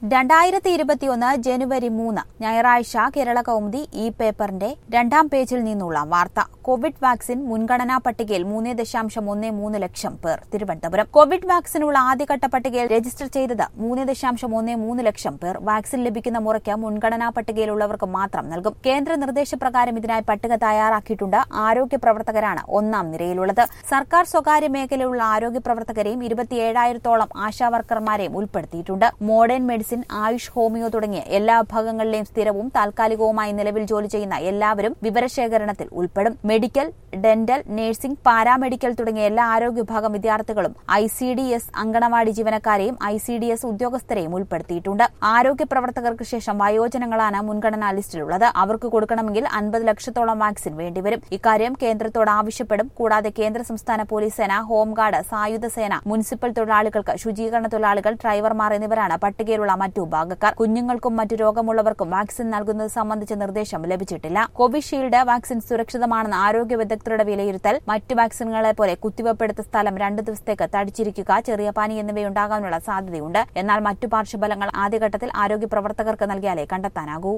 രണ്ടായിരത്തി ഇരുപത്തിയൊന്ന് ജനുവരി മൂന്ന് ഞായറാഴ്ച കേരള കൗമുദി ഈ പേപ്പറിന്റെ രണ്ടാം പേജിൽ നിന്നുള്ള വാർത്ത കോവിഡ് വാക്സിൻ മുൻഗണനാ പട്ടികയിൽ മൂന്ന് ദശാംശം ഒന്ന് മൂന്ന് ലക്ഷം പേർ തിരുവനന്തപുരം കോവിഡ് വാക്സിനുള്ള ആദ്യഘട്ട പട്ടികയിൽ രജിസ്റ്റർ ചെയ്തത് മൂന്ന് ദശാംശം ഒന്ന് മൂന്ന് ലക്ഷം പേർ വാക്സിൻ ലഭിക്കുന്ന മുറയ്ക്ക് മുൻഗണനാ പട്ടികയിലുള്ളവർക്ക് മാത്രം നൽകും കേന്ദ്ര നിർദ്ദേശപ്രകാരം ഇതിനായി പട്ടിക തയ്യാറാക്കിയിട്ടുണ്ട് ആരോഗ്യ പ്രവർത്തകരാണ് ഒന്നാം നിരയിലുള്ളത് സർക്കാർ സ്വകാര്യ മേഖലയിലുള്ള ആരോഗ്യ പ്രവർത്തകരെയും ഇരുപത്തിയേഴായിരത്തോളം ആശാവർക്കർമാരെയും ഉൾപ്പെടുത്തിയിട്ടുണ്ട് മോഡേൺ മെഡിസിൻ ആയുഷ് ഹോമിയോ തുടങ്ങിയ എല്ലാ വിഭാഗങ്ങളിലെയും സ്ഥിരവും താൽക്കാലികവുമായി നിലവിൽ ജോലി ചെയ്യുന്ന എല്ലാവരും വിവരശേഖരണത്തിൽ ഉൾപ്പെടും മെഡിക്കൽ ഡെന്റൽ നഴ്സിംഗ് പാരാമെഡിക്കൽ തുടങ്ങിയ എല്ലാ ആരോഗ്യ വിഭാഗം വിദ്യാർത്ഥികളും I C D S anganwadi ജീവനക്കാരെയും ഐ സി ഡി എസ് ഉദ്യോഗസ്ഥരെയും ഉൾപ്പെടുത്തിയിട്ടുണ്ട് ആരോഗ്യ പ്രവർത്തകർക്ക് ശേഷം വയോജനങ്ങളാണ് മുൻഗണനാ ലിസ്റ്റിലുള്ളത് അവർക്ക് കൊടുക്കണമെങ്കിൽ അൻപത് ലക്ഷത്തോളം വാക്സിൻ വേണ്ടിവരും ഇക്കാര്യം കേന്ദ്രത്തോട് ആവശ്യപ്പെടും കൂടാതെ കേന്ദ്ര സംസ്ഥാന പോലീസ് സേന ഹോംഗാർഡ് സായുധ സേന മുനിസിപ്പൽ തൊഴിലാളികൾക്ക് ശുചീകരണ തൊഴിലാളികൾ ഡ്രൈവർമാർ എന്നിവരാണ് പട്ടികയിലുള്ള മറ്റു വിഭാഗക്കാർ കുഞ്ഞുങ്ങൾക്കും മറ്റു രോഗമുള്ളവർക്കും വാക്സിൻ നൽകുന്നത് സംബന്ധിച്ച നിർദ്ദേശം ലഭിച്ചിട്ടില്ല കോവിഷീൽഡ് വാക്സിൻ സുരക്ഷിതമാണെന്ന് ആരോഗ്യ വിദഗ്ധരുടെ വിലയിരുത്തൽ മറ്റു വാക്സിനുകളെ പോലെ കുത്തിവെപ്പെടുത്ത സ്ഥലം രണ്ടു ദിവസത്തേക്ക് തടിച്ചിരിക്കുക ചെറിയ പനി എന്നിവയുണ്ടാകാനുള്ള സാധ്യതയുണ്ട് എന്നാൽ മറ്റു പാർശ്വഫലങ്ങൾ ആദ്യഘട്ടത്തിൽ ആരോഗ്യ പ്രവർത്തകർക്ക് നൽകിയാലേ കണ്ടെത്താനാകൂ